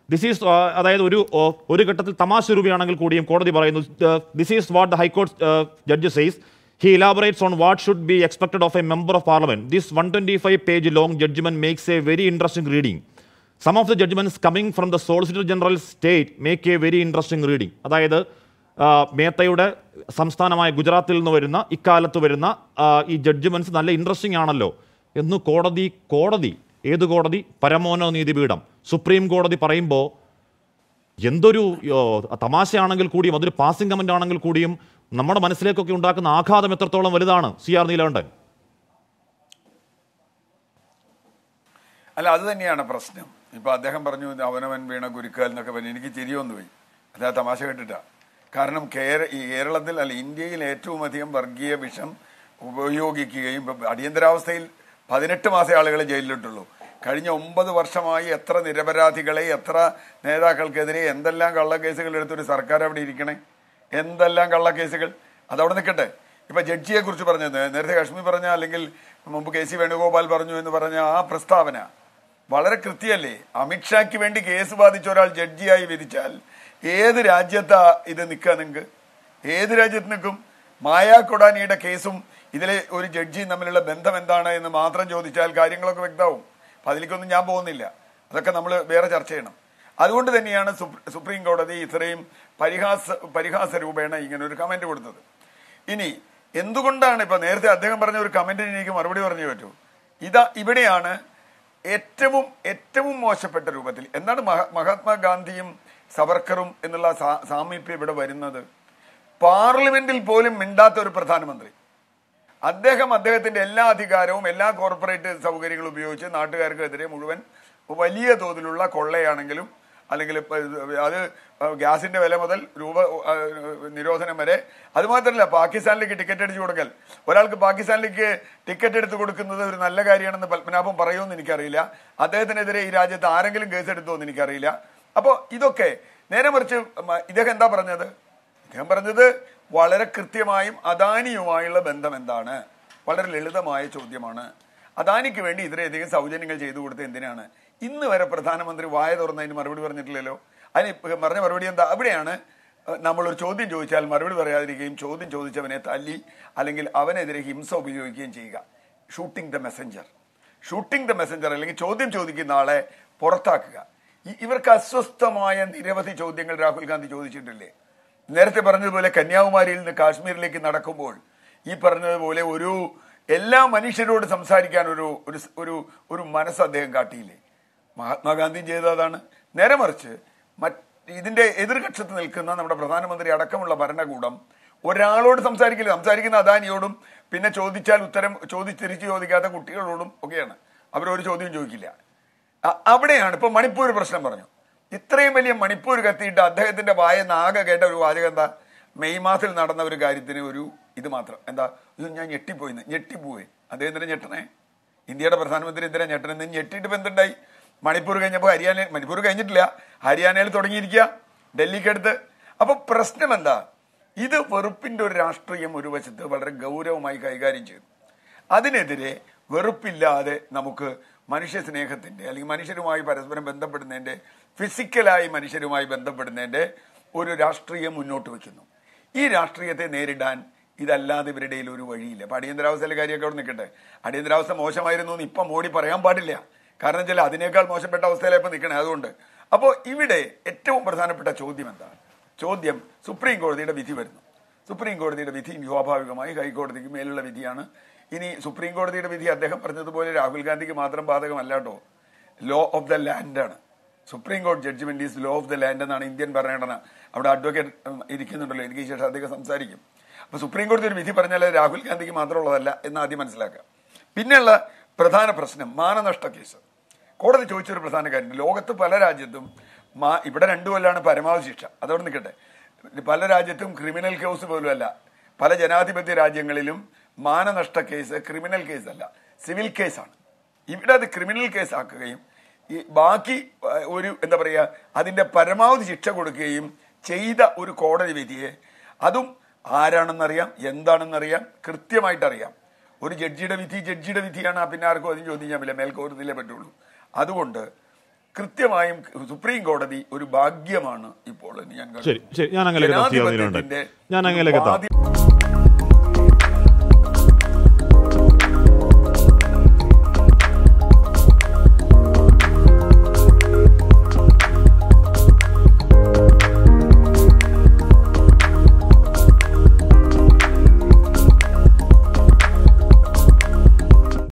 this is അതായത് ഒരു ഓ, ഒരു ഘട്ടത്തിൽ തമാശ രൂപയാണെങ്കിൽ കൂടിയും കോടതി പറയുന്നു this is what the high court judge says he elaborates on what should be expected of a member of Parliament this one twenty five page long judgement makes a very interesting reading some of the judgements coming from the solicitor general state make a very interesting reading അതായത് ആ, മേത്തയുടെ സംസ്ഥാനമായ ഗുജറാത്തിൽ നിന്ന് വരുന്ന ഇക്കാലത്ത് വരുന്ന ആ, ഈ ജഡ്ജ്മെന്റ്സ് നല്ല ഇൻട്രസ്റ്റിംഗ് ആണല്ലോ എന്ന് കോടതി കോടതി ഏത് കോടതി പരമോന്നത നീതിപീഠം സുപ്രീം കോടതി പറയുമ്പോൾ എന്തൊരു യോ, തമാശയാണെങ്കിൽ കൂടിയും അതൊരു പാസിംഗ് കമന്റ് ആണെങ്കിൽ കൂടിയും നമ്മുടെ മനസ്സിലേക്കൊക്കെ ഉണ്ടാക്കുന്ന ആഘാതം എത്രത്തോളം വലുതാണ് സി ആർ നീലകണ്ഠൻ അല്ല അത് തന്നെയാണ് പ്രശ്നം ഇപ്പൊ അദ്ദേഹം പറഞ്ഞു ഇത് അവനവൻ വീണ ഗുരുക്കാൽ എന്നൊക്കെ പറഞ്ഞു എനിക്ക് ചിരിയൊന്നു പോയി അല്ല തമാശ കേട്ടിട്ടാ കാരണം കേര ഈ കേരളത്തിൽ അല്ല ഇന്ത്യയിൽ ഏറ്റവും അധികം വർഗീയ വിഷം ഉപയോഗിക്കുകയും ഇപ്പൊ അടിയന്തരാവസ്ഥയിൽ പതിനെട്ട് മാസം ആളുകളെ ജയിലിലിട്ടുള്ളൂ കഴിഞ്ഞ ഒമ്പത് വർഷമായി എത്ര നിരപരാധികളെ എത്ര നേതാക്കൾക്കെതിരെ എന്തെല്ലാം കള്ളക്കേസുകൾ എടുത്തൊരു സർക്കാർ അവിടെ ഇരിക്കണേ എന്തെല്ലാം കള്ളക്കേസുകൾ അതവിടെ നിൽക്കട്ടെ ഇപ്പൊ ജഡ്ജിയെ കുറിച്ച് പറഞ്ഞത് നേരത്തെ കശ്മീർ പറഞ്ഞ അല്ലെങ്കിൽ മുമ്പ് കെ സി വേണുഗോപാൽ പറഞ്ഞു എന്ന് പറഞ്ഞ ആ പ്രസ്താവന വളരെ കൃത്യമല്ലേ അമിത്ഷായ്ക്ക് വേണ്ടി കേസ് ബാധിച്ച ഒരാൾ ജഡ്ജിയായി വിധിച്ചാൽ ഏത് രാജ്യത്താ ഇത് നിൽക്കുക നിങ്ങൾക്ക് ഏത് രാജ്യത്ത് നിൽക്കും മായാ കൊടാനിയുടെ കേസും ഇതിലെ ഒരു ജഡ്ജിയും തമ്മിലുള്ള ബന്ധം എന്താണ് എന്ന് മാത്രം ചോദിച്ചാൽ കാര്യങ്ങളൊക്കെ വ്യക്തമാവും അപ്പൊ അതിലേക്കൊന്നും ഞാൻ പോകുന്നില്ല അതൊക്കെ നമ്മൾ വേറെ ചർച്ച ചെയ്യണം അതുകൊണ്ട് തന്നെയാണ് സുപ്രീ- സുപ്രീം കോടതി ഇത്രയും പരിഹാസ പരിഹാസ രൂപേണ ഇങ്ങനെ ഒരു കമന്റ് കൊടുത്തത് ഇനി എന്തുകൊണ്ടാണ് ഇപ്പൊ നേരത്തെ അദ്ദേഹം പറഞ്ഞ ഒരു കമന്റിന് എനിക്ക് മറുപടി പറഞ്ഞു പറ്റൂ ഇതാ ഇവിടെയാണ് ഏറ്റവും ഏറ്റവും മോശപ്പെട്ട രൂപത്തിൽ എന്താണ് മഹ- മഹാത്മാഗാന്ധിയും സവർക്കറും എന്നുള്ള സാ- സാമീപ്യം ഇവിടെ വരുന്നത് പാർലമെന്റിൽ പോലും മിണ്ടാത്ത ഒരു പ്രധാനമന്ത്രി അദ്ദേഹം അദ്ദേഹത്തിന്റെ എല്ലാ അധികാരവും എല്ലാ കോർപ്പറേറ്റ് സൗകര്യങ്ങളും ഉപയോഗിച്ച് നാട്ടുകാർക്കെതിരെ മുഴുവൻ വലിയ തോതിലുള്ള കൊള്ളയാണെങ്കിലും അല്ലെങ്കിൽ ഇപ്പൊ ഇത് അത് ഗ്യാസിന്റെ വില മുതൽ രൂപ ആ, നിരോധനം വരെ അത് മാത്രമല്ല പാകിസ്ഥാനിലേക്ക് ടിക്കറ്റ് അടിച്ചു കൊടുക്കൽ ഒരാൾക്ക് പാകിസ്ഥാനിലേക്ക് ടിക്കറ്റ് എടുത്തു കൊടുക്കുന്നത് ഒരു നല്ല കാര്യമാണെന്ന് പത്മനാഭം പറയുമെന്ന് എനിക്കറിയില്ല അദ്ദേഹത്തിനെതിരെ ഈ രാജ്യത്ത് ആരെങ്കിലും കേസ് എടുത്തോ എന്ന് എനിക്കറിയില്ല അപ്പോൾ ഇതൊക്കെ നേരെ മറിച്ച് മ- ഇദ്ദേഹം എന്താ പറഞ്ഞത് അദ്ദേഹം പറഞ്ഞത് വളരെ കൃത്യമായും അദാനിയുമായുള്ള ബന്ധം എന്താണ് വളരെ ലളിതമായ ചോദ്യമാണ് അദാനിക്ക് വേണ്ടി ഇത്രയധികം സൗജന്യങ്ങൾ ചെയ്തു കൊടുത്തത് എന്തിനാണ് ഇന്ന് വരെ പ്രധാനമന്ത്രി വായ തുറന്നതിന് മറുപടി പറഞ്ഞിട്ടില്ലല്ലോ അതിന് ഇപ്പൊ പറഞ്ഞ മറുപടി എന്താ അവിടെയാണ് ഏഹ്, നമ്മളൊരു ചോദ്യം ചോദിച്ചാൽ മറുപടി പറയാതിരിക്കുകയും ചോദ്യം ചോദിച്ചവനെ തല്ലി അല്ലെങ്കിൽ അവനെതിരെ ഹിംസ ഉപയോഗിക്കുകയും ചെയ്യുക shooting the messenger shooting the messenger അല്ലെങ്കിൽ ചോദ്യം ചോദിക്കുന്ന ആളെ പുറത്താക്കുക ഇ- ഇവർക്ക് അസ്വസ്ഥമായ നിരവധി ചോദ്യങ്ങൾ രാഹുൽ ഗാന്ധി ചോദിച്ചിട്ടില്ലേ നേരത്തെ പറഞ്ഞതുപോലെ കന്യാകുമാരിയിൽ നിന്ന് കാശ്മീരിലേക്ക് നടക്കുമ്പോൾ ഈ പറഞ്ഞതുപോലെ ഒരു എല്ലാ മനുഷ്യരോട് സംസാരിക്കാൻ ഒരു ഒരു സ്- ഒരു ഒരു മനസ്സ് അദ്ദേഹം കാട്ടിയില്ലേ മഹാത്മാഗാന്ധിയും ചെയ്തതാണ് നേരെ മറിച്ച് മറ്റ് ഇതിന്റെ എതിർകക്ഷത്ത് നിൽക്കുന്ന നമ്മുടെ പ്രധാനമന്ത്രി അടക്കമുള്ള ഭരണകൂടം ഒരാളോട് സംസാരിക്കില്ല സംസാരിക്കുന്ന അദാനിയോടും പിന്നെ ചോദിച്ചാൽ ഉത്തരം ചോദിച്ച് തിരിച്ചു ചോദിക്കാത്ത കുട്ടികളോടും ഒക്കെയാണ് അവരൊരു ചോദ്യം ചോദിക്കില്ല അ- അവിടെയാണ് ഇപ്പൊ മണിപ്പൂർ പ്രശ്നം പറഞ്ഞു ഇത്രയും വലിയ മണിപ്പൂർ കത്തിയിട്ട് അദ്ദേഹത്തിന്റെ വായ നാഗ കേട്ട ഒരു വാചകം എന്താ മെയ് മാസത്തിൽ നടന്ന ഒരു കാര്യത്തിന് ഒരു ഇത് മാത്രം എന്താ ഇത് ഞാൻ ഞെട്ടിപ്പോയി ഞെട്ടിപ്പോയി അദ്ദേഹത്തിന് ഞെട്ടണേ ഇന്ത്യയുടെ പ്രധാനമന്ത്രി എന്തിനാ ഞെട്ടണെന്ന് ഞെട്ടിയിട്ട് ഇപ്പൊ എന്തുണ്ടായി മണിപ്പൂർ കഴിഞ്ഞപ്പോൾ ഹരിയാന മണിപ്പൂർ കഴിഞ്ഞിട്ടില്ല ഹരിയാനയിൽ തുടങ്ങിയിരിക്കുക ഡൽഹിക്കടുത്ത് അപ്പൊ പ്രശ്നം എന്താ ഇത് വെറുപ്പിന്റെ ഒരു രാഷ്ട്രീയം ഒരു വശത്ത് വളരെ ഗൗരവമായി കൈകാര്യം ചെയ്തു അതിനെതിരെ വെറുപ്പില്ലാതെ നമുക്ക് മനുഷ്യ സ്നേഹത്തിന്റെ അല്ലെങ്കിൽ മനുഷ്യരുമായി പരസ്പരം ബന്ധപ്പെടുന്നതിന്റെ ഫിസിക്കലായി മനുഷ്യരുമായി ബന്ധപ്പെടുന്നതിന്റെ ഒരു രാഷ്ട്രീയം മുന്നോട്ട് വെക്കുന്നു ഈ രാഷ്ട്രീയത്തെ നേരിടാൻ ഇതല്ലാതെ ഇവരുടെ കയ്യിൽ ഒരു വഴിയില്ല അപ്പൊ അടിയന്തരാവസ്ഥയിലെ കാര്യമൊക്കെ അവിടെ നിൽക്കട്ടെ അടിയന്തരാവസ്ഥ മോശമായിരുന്നു എന്ന് ഇപ്പം മോഡി പറയാൻ പാടില്ല കാരണം വെച്ചാൽ അതിനേക്കാൾ മോശപ്പെട്ട അവസ്ഥയിലാണ് ഇപ്പൊ നിൽക്കണേ അതുകൊണ്ട് അപ്പോൾ ഇവിടെ ഏറ്റവും പ്രധാനപ്പെട്ട ചോദ്യം എന്താണ് ചോദ്യം സുപ്രീം കോടതിയുടെ വിധി വരുന്നു സുപ്രീം കോടതിയുടെ വിധി സ്വാഭാവികമായി ഹൈക്കോടതിക്ക് മേലുള്ള വിധിയാണ് ഇനി സുപ്രീം കോടതിയുടെ വിധി അദ്ദേഹം പറഞ്ഞതുപോലെ രാഹുൽ ഗാന്ധിക്ക് മാത്രം ബാധകമല്ല കേട്ടോ ലോ ഓഫ് ദ ലാൻഡ് ആണ് സുപ്രീം കോടതി judgement is law of the land എന്നാണ് ഇന്ത്യൻ ഭരണഘടന അവിടെ അഡ്വക്കേറ്റ് ഉം, ഇരിക്കുന്നുണ്ടല്ലോ എനിക്ക് ഈ ശേഷം അദ്ദേഹം സംസാരിക്കും അപ്പൊ സുപ്രീം കോടതി ഒരു വിധി പറഞ്ഞാൽ അത് രാഹുൽ ഗാന്ധിക്ക് മാത്രമുള്ളതല്ല എന്ന് ആദ്യം മനസ്സിലാക്കുക പിന്നെയുള്ള പ്രധാന പ്രശ്നം മാനനഷ്ട കേസ് കോടതി ചോദിച്ചൊരു പ്രധാന കാര്യം ലോകത്ത് പല രാജ്യത്തും മാ- ഇവിടെ രണ്ടു കൊല്ലാണ് പരമാവധി ശിക്ഷ അതോടെ നിൽക്കട്ടെ പല രാജ്യത്തും ക്രിമിനൽ കേസ് പോലും അല്ല പല ജനാധിപത്യ രാജ്യങ്ങളിലും മാനനഷ്ട കേസ് ക്രിമിനൽ കേസ് അല്ല സിവിൽ കേസാണ് ഇവിടെ അത് ക്രിമിനൽ കേസ് ആക്കുകയും ഈ ബാക്കി ആ, ഒരു എന്താ പറയുക അതിന്റെ പരമാവധി ശിക്ഷ കൊടുക്കുകയും ചെയ്ത ഒരു കോടതി വിധിയെ അതും ആരാണെന്നറിയാം എന്താണെന്നറിയാം കൃത്യമായിട്ട് അറിയാം ഒരു ജഡ്ജിയുടെ വിധി ജഡ്ജിയുടെ വിധിയാണ് ആ പിന്നെ ആർക്കും അതിന് ചോദിക്കാൻ പറ്റില്ല മേൽക്കോടതിയിലേ പറ്റുള്ളൂ അതുകൊണ്ട് കൃത്യമായും സുപ്രീം കോടതി ഒരു ഭാഗ്യമാണ് ഇപ്പോൾ എന്ന് ഞാൻ ശരി ശരി ഞാൻ അങ്ങനെയൊക്കെ ജനാധിപത്യത്തിന്റെ ഞാൻ അങ്ങനെയൊക്കെ എത്താം വാദി-